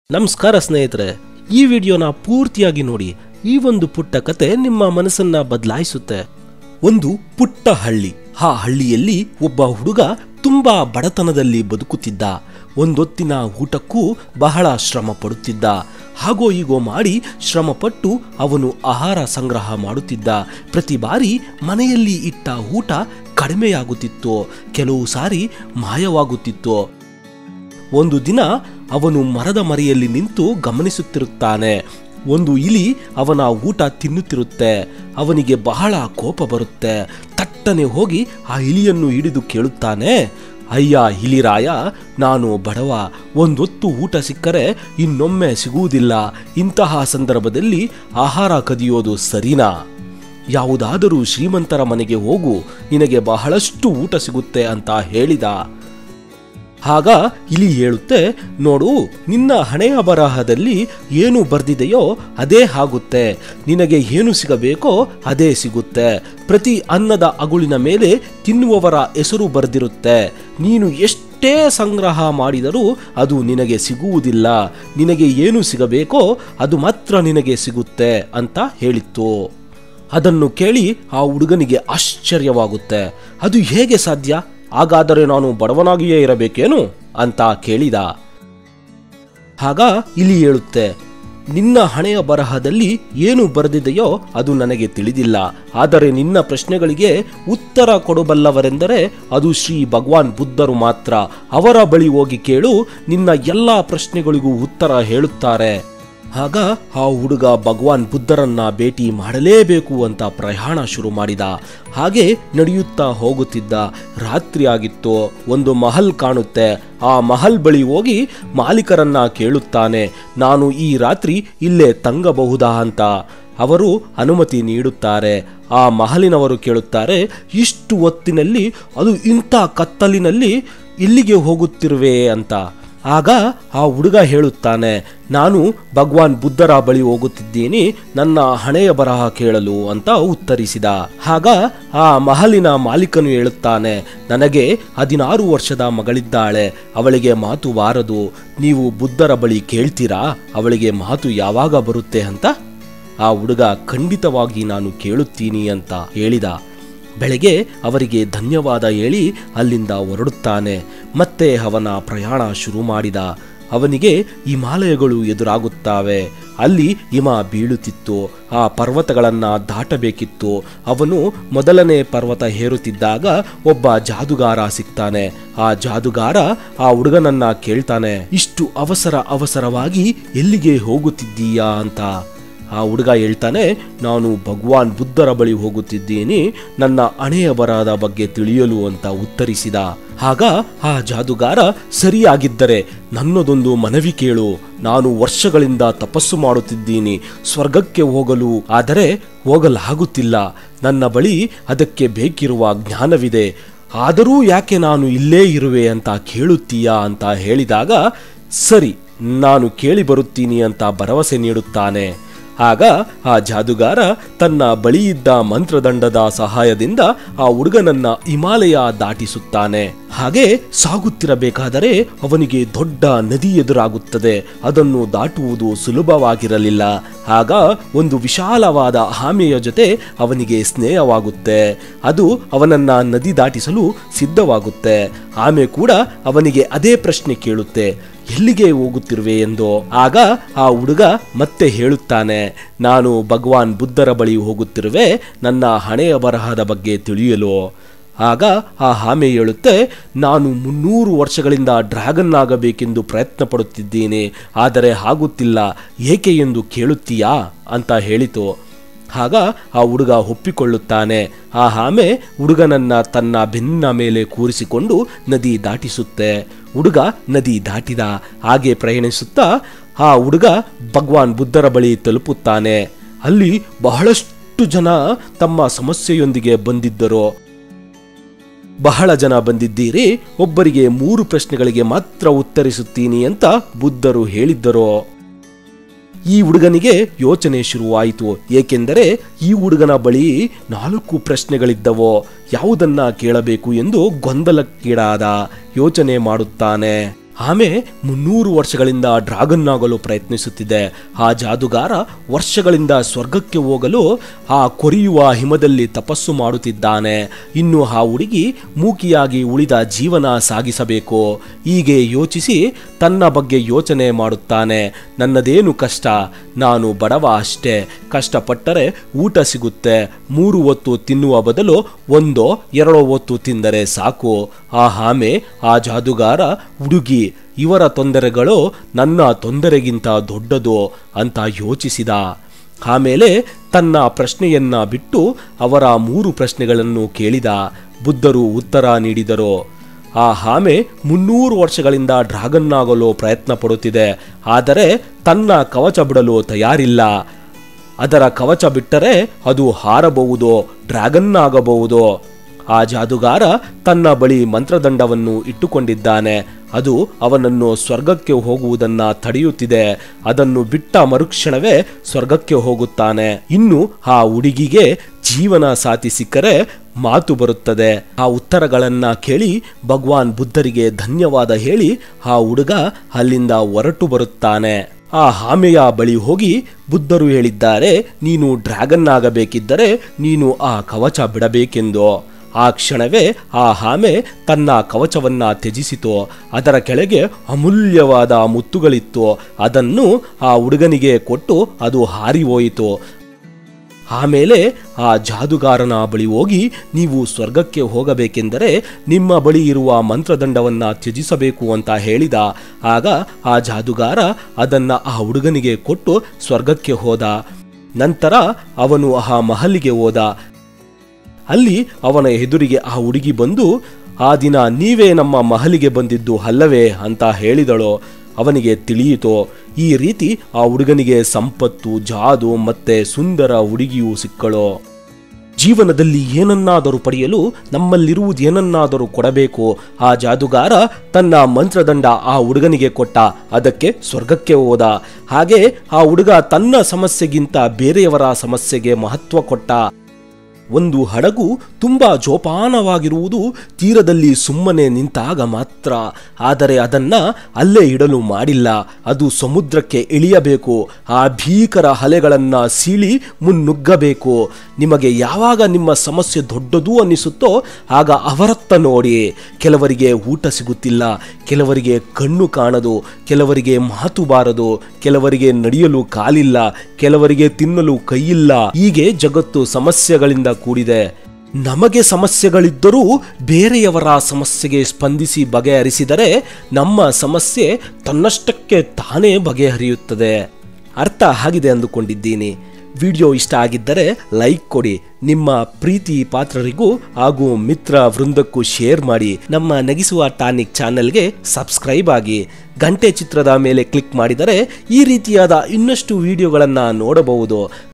ನಮಸ್ಕಾರ ಸ್ನೇಹಿತರೆ ಈ ವಿಡಿಯೋನ ಪೂರ್ತಿಯಾಗಿ ನೋಡಿ ಈ ಒಂದು ಪುಟ್ಟ ಕತೆ ನಿಮ್ಮ ಮನಸ್ಸನ್ನ ಬದಲಾಯಿಸುತ್ತೆ ಒಂದು ಪುಟ್ಟ ಹಳ್ಳಿ ಆ ಹಳ್ಳಿಯಲ್ಲಿ ಒಬ್ಬ ಹುಡುಗ ತುಂಬಾ ಬಡತನದಲ್ಲಿ ಬದುಕುತ್ತಿದ್ದ ಒಂದೊತ್ತಿನ ಊಟಕ್ಕೂ ಬಹಳ ಶ್ರಮ ಪಡುತ್ತಿದ್ದ ಹಾಗೋ ಹೀಗೋ ಮಾಡಿ ಶ್ರಮಪಟ್ಟು ಅವನು ಆಹಾರ ಸಂಗ್ರಹ ಮಾಡುತ್ತಿದ್ದ ಪ್ರತಿ ಬಾರಿ ಮನೆಯಲ್ಲಿ ಇಟ್ಟ ಊಟ ಕಡಿಮೆಯಾಗುತ್ತಿತ್ತು ಕೆಲವು ಸಾರಿ ಮಾಯವಾಗುತ್ತಿತ್ತು ಒಂದು ದಿನ ಅವನು ಮರದ ಮರೆಯಲ್ಲಿ ನಿಂತು ಗಮನಿಸುತ್ತಿರುತ್ತಾನೆ ಒಂದು ಇಲಿ ಅವನ ಊಟ ತಿನ್ನುತ್ತಿರುತ್ತೆ ಅವನಿಗೆ ಬಹಳ ಕೋಪ ಬರುತ್ತೆ ತಟ್ಟನೆ ಹೋಗಿ ಆ ಇಲಿಯನ್ನು ಹಿಡಿದು ಕೇಳುತ್ತಾನೆ ಅಯ್ಯ ಇಲಿರಾಯ ನಾನು ಬಡವ ಒಂದೊತ್ತು ಊಟ ಸಿಕ್ಕರೆ ಇನ್ನೊಮ್ಮೆ ಸಿಗುವುದಿಲ್ಲ ಇಂತಹ ಸಂದರ್ಭದಲ್ಲಿ ಆಹಾರ ಕದಿಯೋದು ಸರಿನಾ ಯಾವುದಾದರೂ ಶ್ರೀಮಂತರ ಮನೆಗೆ ಹೋಗು ನಿನಗೆ ಬಹಳಷ್ಟು ಊಟ ಸಿಗುತ್ತೆ ಅಂತ ಹೇಳಿದ ಆಗ ಇಲಿ ಹೇಳುತ್ತೆ ನೋಡು ನಿನ್ನ ಹಣೆಯ ಬರಹದಲ್ಲಿ ಏನು ಬರ್ದಿದೆಯೋ ಅದೇ ಆಗುತ್ತೆ ನಿನಗೆ ಏನು ಸಿಗಬೇಕೋ ಅದೇ ಸಿಗುತ್ತೆ ಪ್ರತಿ ಅನ್ನದ ಅಗುಳಿನ ಮೇಲೆ ತಿನ್ನುವವರ ಹೆಸರು ಬರೆದಿರುತ್ತೆ ನೀನು ಎಷ್ಟೇ ಸಂಗ್ರಹ ಮಾಡಿದರೂ ಅದು ನಿನಗೆ ಸಿಗುವುದಿಲ್ಲ ನಿನಗೆ ಏನು ಸಿಗಬೇಕೋ ಅದು ಮಾತ್ರ ನಿನಗೆ ಸಿಗುತ್ತೆ ಅಂತ ಹೇಳಿತ್ತು ಅದನ್ನು ಕೇಳಿ ಆ ಹುಡುಗನಿಗೆ ಆಶ್ಚರ್ಯವಾಗುತ್ತೆ ಅದು ಹೇಗೆ ಸಾಧ್ಯ ಹಾಗಾದರೆ ನಾನು ಬಡವನಾಗಿಯೇ ಇರಬೇಕೇನು ಅಂತ ಕೇಳಿದ ಆಗ ಇಲಿ ಹೇಳುತ್ತೆ ನಿನ್ನ ಹಣೆಯ ಬರಹದಲ್ಲಿ ಏನು ಬರೆದಿದೆಯೋ ಅದು ನನಗೆ ತಿಳಿದಿಲ್ಲ ಆದರೆ ನಿನ್ನ ಪ್ರಶ್ನೆಗಳಿಗೆ ಉತ್ತರ ಕೊಡಬಲ್ಲವರೆಂದರೆ ಅದು ಶ್ರೀ ಭಗವಾನ್ ಬುದ್ಧರು ಮಾತ್ರ ಅವರ ಬಳಿ ಹೋಗಿ ಕೇಳು ನಿನ್ನ ಎಲ್ಲ ಪ್ರಶ್ನೆಗಳಿಗೂ ಉತ್ತರ ಹೇಳುತ್ತಾರೆ ಆಗ ಆ ಹುಡುಗ ಭಗವಾನ್ ಬುದ್ಧರನ್ನ ಭೇಟಿ ಮಾಡಲೇಬೇಕು ಅಂತ ಪ್ರಯಾಣ ಶುರು ಮಾಡಿದ ಹಾಗೆ ನಡೆಯುತ್ತಾ ಹೋಗುತ್ತಿದ್ದ ರಾತ್ರಿ ಆಗಿತ್ತು ಒಂದು ಮಹಲ್ ಕಾಣುತ್ತೆ ಆ ಮಹಲ್ ಬಳಿ ಹೋಗಿ ಮಾಲೀಕರನ್ನ ಕೇಳುತ್ತಾನೆ ನಾನು ಈ ರಾತ್ರಿ ಇಲ್ಲೇ ತಂಗಬಹುದಾ ಅಂತ ಅವರು ಅನುಮತಿ ನೀಡುತ್ತಾರೆ ಆ ಮಹಲಿನವರು ಕೇಳುತ್ತಾರೆ ಇಷ್ಟು ಹೊತ್ತಿನಲ್ಲಿ ಅದು ಇಂಥ ಕತ್ತಲಿನಲ್ಲಿ ಇಲ್ಲಿಗೆ ಹೋಗುತ್ತಿರುವೆ ಅಂತ ಆಗ ಆ ಹುಡುಗ ಹೇಳುತ್ತಾನೆ ನಾನು ಭಗವಾನ್ ಬುದ್ಧರ ಬಳಿ ಹೋಗುತ್ತಿದ್ದೀನಿ ನನ್ನ ಹಣೆಯ ಬರಹ ಕೇಳಲು ಅಂತ ಉತ್ತರಿಸಿದ ಆಗ ಆ ಮಹಲಿನ ಮಾಲೀಕನು ಹೇಳುತ್ತಾನೆ ನನಗೆ ಹದಿನಾರು ವರ್ಷದ ಮಗಳಿದ್ದಾಳೆ ಅವಳಿಗೆ ಮಾತು ಬಾರದು ನೀವು ಬುದ್ಧರ ಬಳಿ ಕೇಳ್ತೀರಾ ಅವಳಿಗೆ ಮಾತು ಯಾವಾಗ ಬರುತ್ತೆ ಅಂತ ಆ ಹುಡುಗ ಖಂಡಿತವಾಗಿ ನಾನು ಕೇಳುತ್ತೀನಿ ಅಂತ ಹೇಳಿದ ಬೆಳಗ್ಗೆ ಅವರಿಗೆ ಧನ್ಯವಾದ ಹೇಳಿ ಅಲ್ಲಿಂದ ಹೊರಡುತ್ತಾನೆ ಮತ್ತೆ ಅವನ ಪ್ರಯಾಣ ಶುರು ಮಾಡಿದ ಅವನಿಗೆ ಹಿಮಾಲಯಗಳು ಎದುರಾಗುತ್ತವೆ ಅಲ್ಲಿ ಹಿಮ ಬೀಳುತ್ತಿತ್ತು ಆ ಪರ್ವತಗಳನ್ನ ದಾಟಬೇಕಿತ್ತು ಅವನು ಮೊದಲನೇ ಪರ್ವತ ಹೇರುತ್ತಿದ್ದಾಗ ಒಬ್ಬ ಜಾದುಗಾರ ಸಿಗ್ತಾನೆ ಆ ಜಾದುಗಾರ ಆ ಹುಡುಗನನ್ನ ಕೇಳ್ತಾನೆ ಇಷ್ಟು ಅವಸರ ಅವಸರವಾಗಿ ಎಲ್ಲಿಗೆ ಹೋಗುತ್ತಿದ್ದೀಯಾ ಅಂತ ಆ ಹುಡುಗ ಹೇಳ್ತಾನೆ ನಾನು ಭಗವಾನ್ ಬುದ್ಧರ ಬಳಿ ಹೋಗುತ್ತಿದ್ದೀನಿ ನನ್ನ ಹಣೆಯ ಬರಹದ ಬಗ್ಗೆ ತಿಳಿಯಲು ಅಂತ ಉತ್ತರಿಸಿದ ಆಗ ಆ ಜಾದುಗಾರ ಸರಿಯಾಗಿದ್ದರೆ ನನ್ನದೊಂದು ಮನವಿ ಕೇಳು ನಾನು ವರ್ಷಗಳಿಂದ ತಪಸ್ಸು ಮಾಡುತ್ತಿದ್ದೀನಿ ಸ್ವರ್ಗಕ್ಕೆ ಹೋಗಲು ಆದರೆ ಹೋಗಲಾಗುತ್ತಿಲ್ಲ ನನ್ನ ಬಳಿ ಅದಕ್ಕೆ ಬೇಕಿರುವ ಜ್ಞಾನವಿದೆ ಆದರೂ ಯಾಕೆ ನಾನು ಇಲ್ಲೇ ಇರುವೆ ಅಂತ ಕೇಳುತ್ತೀಯಾ ಅಂತ ಹೇಳಿದಾಗ ಸರಿ ನಾನು ಕೇಳಿ ಬರುತ್ತೀನಿ ಅಂತ ಭರವಸೆ ನೀಡುತ್ತಾನೆ ಆಗ ಆ ಜಾದುಗಾರ ತನ್ನ ಬಳಿಯಿದ್ದ ಮಂತ್ರದಂಡದ ಸಹಾಯದಿಂದ ಆ ಹುಡುಗನನ್ನ ಹಿಮಾಲಯ ದಾಟಿಸುತ್ತಾನೆ ಹಾಗೆ ಸಾಗುತ್ತಿರಬೇಕಾದರೆ ಅವನಿಗೆ ದೊಡ್ಡ ನದಿ ಎದುರಾಗುತ್ತದೆ ಅದನ್ನು ದಾಟುವುದು ಸುಲಭವಾಗಿರಲಿಲ್ಲ ಆಗ ಒಂದು ವಿಶಾಲವಾದ ಆಮೆಯ ಜೊತೆ ಅವನಿಗೆ ಸ್ನೇಹವಾಗುತ್ತೆ ಅದು ಅವನನ್ನ ನದಿ ದಾಟಿಸಲು ಸಿದ್ಧವಾಗುತ್ತೆ ಆಮೆ ಕೂಡ ಅವನಿಗೆ ಅದೇ ಪ್ರಶ್ನೆ ಕೇಳುತ್ತೆ ಎಲ್ಲಿಗೆ ಹೋಗುತ್ತಿರುವೆ ಎಂದು ಆಗ ಆ ಹುಡುಗ ಮತ್ತೆ ಹೇಳುತ್ತಾನೆ ನಾನು ಭಗವಾನ್ ಬುದ್ಧರ ಬಳಿ ಹೋಗುತ್ತಿರುವೆ ನನ್ನ ಹಣೆಯ ಬರಹದ ಬಗ್ಗೆ ತಿಳಿಯಲು ಆಗ ಆ ಆಮೆ ಹೇಳುತ್ತೆ ನಾನು ಮುನ್ನೂರು ವರ್ಷಗಳಿಂದ ಡ್ರ್ಯಾಗನ್ ಆಗಬೇಕೆಂದು ಪ್ರಯತ್ನ ಪಡುತ್ತಿದ್ದೇನೆ ಆದರೆ ಆಗುತ್ತಿಲ್ಲ ಏಕೆ ಎಂದು ಕೇಳುತ್ತೀಯಾ ಅಂತ ಹೇಳಿತು ಆಗ ಆ ಹುಡುಗ ಒಪ್ಪಿಕೊಳ್ಳುತ್ತಾನೆ ಆ ಆಮೆ ಹುಡುಗನನ್ನ ತನ್ನ ಬೆನ್ನ ಮೇಲೆ ಕೂರಿಸಿಕೊಂಡು ನದಿ ದಾಟಿಸುತ್ತೆ ಹುಡುಗ ನದಿ ದಾಟಿದ ಹಾಗೆ ಪ್ರಯಾಣಿಸುತ್ತಾ ಆ ಹುಡುಗ ಭಗವಾನ್ ಬುದ್ಧರ ಬಳಿ ತಲುಪುತ್ತಾನೆ ಅಲ್ಲಿ ಬಹಳಷ್ಟು ಜನ ತಮ್ಮ ಸಮಸ್ಯೆಯೊಂದಿಗೆ ಬಂದಿದ್ದರು ಬಹಳ ಜನ ಬಂದಿದ್ದೀರಿ ಒಬ್ಬರಿಗೆ ಮೂರು ಪ್ರಶ್ನೆಗಳಿಗೆ ಮಾತ್ರ ಉತ್ತರಿಸುತ್ತೀನಿ ಅಂತ ಬುದ್ಧರು ಹೇಳಿದ್ದರು ಈ ಹುಡುಗನಿಗೆ ಯೋಚನೆ ಶುರುವಾಯಿತು ಏಕೆಂದರೆ ಈ ಹುಡುಗನ ಬಳಿ ನಾಲ್ಕು ಪ್ರಶ್ನೆಗಳಿದ್ದವೋ ಯಾವುದನ್ನ ಕೇಳಬೇಕು ಎಂದು ಗೊಂದಲಕ್ಕೀಡಾದ ಯೋಚನೆ ಮಾಡುತ್ತಾನೆ ಆಮೆ ಮುನ್ನೂರು ವರ್ಷಗಳಿಂದ ಡ್ರಾಗನ್ ಆಗಲು ಪ್ರಯತ್ನಿಸುತ್ತಿದೆ ಆ ಜಾದುಗಾರ ವರ್ಷಗಳಿಂದ ಸ್ವರ್ಗಕ್ಕೆ ಹೋಗಲು ಆ ಕೊರಿಯುವ ಹಿಮದಲ್ಲಿ ತಪಸ್ಸು ಮಾಡುತ್ತಿದ್ದಾನೆ ಇನ್ನು ಆ ಹುಡುಗಿ ಮೂಕಿಯಾಗಿ ಉಳಿದ ಜೀವನ ಸಾಗಿಸಬೇಕು ಹೀಗೆ ಯೋಚಿಸಿ ತನ್ನ ಬಗ್ಗೆ ಯೋಚನೆ ಮಾಡುತ್ತಾನೆ ನನ್ನದೇನು ಕಷ್ಟ ನಾನು ಬಡವ ಅಷ್ಟೇ ಕಷ್ಟಪಟ್ಟರೆ ಊಟ ಸಿಗುತ್ತೆ ಮೂರು ಹೊತ್ತು ತಿನ್ನುವ ಬದಲು ಒಂದೋ ಎರಡೋ ಹೊತ್ತು ತಿಂದರೆ ಸಾಕು ಆ ಆಮೆ ಆ ಜಾದುಗಾರ ಹುಡುಗಿ ಇವರ ತೊಂದರೆಗಳು ನನ್ನ ತೊಂದರೆಗಿಂತ ದೊಡ್ಡದು ಅಂತ ಯೋಚಿಸಿದ ಆಮೇಲೆ ತನ್ನ ಪ್ರಶ್ನೆಯನ್ನ ಬಿಟ್ಟು ಅವರ ಮೂರು ಪ್ರಶ್ನೆಗಳನ್ನು ಕೇಳಿದ ಬುದ್ಧರು ಉತ್ತರ ನೀಡಿದರು ಆ ಆಮೆ ಮುನ್ನೂರು ವರ್ಷಗಳಿಂದ ಡ್ರಾಗನ್ ಆಗಲು ಪ್ರಯತ್ನ ಪಡುತ್ತಿದೆ ಆದರೆ ತನ್ನ ಕವಚ ಬಿಡಲು ತಯಾರಿಲ್ಲ ಅದರ ಕವಚ ಬಿಟ್ಟರೆ ಅದು ಹಾರಬಹುದು ಡ್ರ್ಯಾಗನ್ ಆಗಬಹುದು ಆ ಜಾದುಗಾರ ತನ್ನ ಬಳಿ ಮಂತ್ರದಂಡವನ್ನು ಇಟ್ಟುಕೊಂಡಿದ್ದಾನೆ ಅದು ಅವನನ್ನು ಸ್ವರ್ಗಕ್ಕೆ ಹೋಗುವುದನ್ನ ತಡೆಯುತ್ತಿದೆ ಅದನ್ನು ಬಿಟ್ಟ ಮರುಕ್ಷಣವೇ ಸ್ವರ್ಗಕ್ಕೆ ಹೋಗುತ್ತಾನೆ ಇನ್ನು ಆ ಹುಡುಗಿಗೆ ಜೀವನ ಸಾಥಿ ಸಿಕ್ಕರೆ ಮಾತು ಬರುತ್ತದೆ ಆ ಉತ್ತರಗಳನ್ನ ಕೇಳಿ ಭಗವಾನ್ ಬುದ್ಧರಿಗೆ ಧನ್ಯವಾದ ಹೇಳಿ ಆ ಹುಡುಗ ಅಲ್ಲಿಂದ ಹೊರಟು ಬರುತ್ತಾನೆ ಆ ಆಮೆಯ ಬಳಿ ಹೋಗಿ ಬುದ್ಧರು ಹೇಳಿದ್ದಾರೆ ನೀನು ಡ್ರ್ಯಾಗನ್ ಆಗಬೇಕಿದ್ದರೆ ನೀನು ಆ ಕವಚ ಬಿಡಬೇಕೆಂದು ಆ ಕ್ಷಣವೇ ಆ ಆಮೆ ತನ್ನ ಕವಚವನ್ನ ತ್ಯಜಿಸಿತು ಅದರ ಕೆಳಗೆ ಅಮೂಲ್ಯವಾದ ಮುತ್ತುಗಳಿತ್ತು ಅದನ್ನು ಆ ಹುಡುಗನಿಗೆ ಕೊಟ್ಟು ಅದು ಹಾರಿ ಹೋಯಿತು ಆಮೇಲೆ ಆ ಜಾದುಗಾರನ ಬಳಿ ಹೋಗಿ ನೀವು ಸ್ವರ್ಗಕ್ಕೆ ಹೋಗಬೇಕೆಂದರೆ ನಿಮ್ಮ ಬಳಿ ಇರುವ ಮಂತ್ರದಂಡವನ್ನ ತ್ಯಜಿಸಬೇಕು ಅಂತ ಹೇಳಿದ ಆಗ ಆ ಜಾದುಗಾರ ಅದನ್ನ ಆ ಹುಡುಗನಿಗೆ ಕೊಟ್ಟು ಸ್ವರ್ಗಕ್ಕೆ ಹೋದ ನಂತರ ಅವನು ಆ ಮಹಲಿಗೆ ಹೋದ ಅಲ್ಲಿ ಅವನ ಎದುರಿಗೆ ಆ ಹುಡುಗಿ ಬಂದು ಆ ದಿನ ನೀವೇ ನಮ್ಮ ಮಹಲಿಗೆ ಬಂದಿದ್ದು ಅಲ್ಲವೇ ಅಂತ ಹೇಳಿದಳು ಅವನಿಗೆ ತಿಳಿಯಿತು ಈ ರೀತಿ ಆ ಹುಡುಗನಿಗೆ ಸಂಪತ್ತು ಜಾದು ಮತ್ತೆ ಸುಂದರ ಹುಡುಗಿಯು ಸಿಕ್ಕಳು ಜೀವನದಲ್ಲಿ ಏನನ್ನಾದರೂ ಪಡೆಯಲು ನಮ್ಮಲ್ಲಿರುವುದು ಏನನ್ನಾದರೂ ಕೊಡಬೇಕು ಆ ಜಾದುಗಾರ ತನ್ನ ಮಂತ್ರದಂಡ ಆ ಹುಡುಗನಿಗೆ ಕೊಟ್ಟ ಅದಕ್ಕೆ ಸ್ವರ್ಗಕ್ಕೆ ಹೋದ ಹಾಗೆ ಆ ಹುಡುಗ ತನ್ನ ಸಮಸ್ಯೆಗಿಂತ ಬೇರೆಯವರ ಸಮಸ್ಯೆಗೆ ಮಹತ್ವ ಕೊಟ್ಟ ಒಂದು ಹಡಗು ತುಂಬ ಜೋಪಾನವಾಗಿರುವುದು ತೀರದಲ್ಲಿ ಸುಮ್ಮನೆ ನಿಂತಾಗ ಮಾತ್ರ ಆದರೆ ಅದನ್ನ ಅಲ್ಲೇ ಇಡಲು ಮಾಡಿಲ್ಲ ಅದು ಸಮುದ್ರಕ್ಕೆ ಇಳಿಯಬೇಕು ಆ ಭೀಕರ ಅಲೆಗಳನ್ನ ಸೀಳಿ ಮುನ್ನುಗ್ಗಬೇಕು ನಿಮಗೆ ಯಾವಾಗ ನಿಮ್ಮ ಸಮಸ್ಯೆ ದೊಡ್ಡದು ಅನ್ನಿಸುತ್ತೋ ಆಗ ಅವರತ್ತ ನೋಡಿ ಕೆಲವರಿಗೆ ಊಟ ಸಿಗುತ್ತಿಲ್ಲ ಕೆಲವರಿಗೆ ಕಣ್ಣು ಕಾಣದು ಕೆಲವರಿಗೆ ಮಾತು ಬಾರದು ಕೆಲವರಿಗೆ ನಡೆಯಲು ಕಾಲಿಲ್ಲ ಕೆಲವರಿಗೆ ತಿನ್ನಲು ಕೈಯಿಲ್ಲ ಹೀಗೆ ಜಗತ್ತು ಸಮಸ್ಯೆಗಳಿಂದ ಕೂಡಿದೆ ನಮಗೆ ಸಮಸ್ಯೆಗಳಿದ್ದರೂ ಬೇರೆಯವರ ಸಮಸ್ಯೆಗೆ ಸ್ಪಂದಿಸಿ ಬಗೆಹರಿಸಿದರೆ ನಮ್ಮ ಸಮಸ್ಯೆ ತನ್ನಷ್ಟಕ್ಕೆ ತಾನೇ ಬಗೆಹರಿಯುತ್ತದೆ ಅರ್ಥ ಆಗಿದೆ ಅಂದುಕೊಂಡಿದ್ದೀನಿ ವಿಡಿಯೋ ಇಷ್ಟ ಆಗಿದ್ದರೆ ಲೈಕ್ ಕೊಡಿ ನಿಮ್ಮ ಪ್ರೀತಿ ಪಾತ್ರರಿಗೂ ಹಾಗೂ ಮಿತ್ರ ವೃಂದಕ್ಕೂ ಶೇರ್ ಮಾಡಿ ನಮ್ಮ ನಗಿಸುವ ಟಾನಿಕ್ ಚಾನೆಲ್ಗೆ ಸಬ್ಸ್ಕ್ರೈಬ್ ಆಗಿ ಗಂಟೆ ಚಿತ್ರದ ಮೇಲೆ ಕ್ಲಿಕ್ ಮಾಡಿದರೆ ಈ ರೀತಿಯಾದ ಇನ್ನಷ್ಟು ವಿಡಿಯೋಗಳನ್ನು ನೋಡಬಹುದು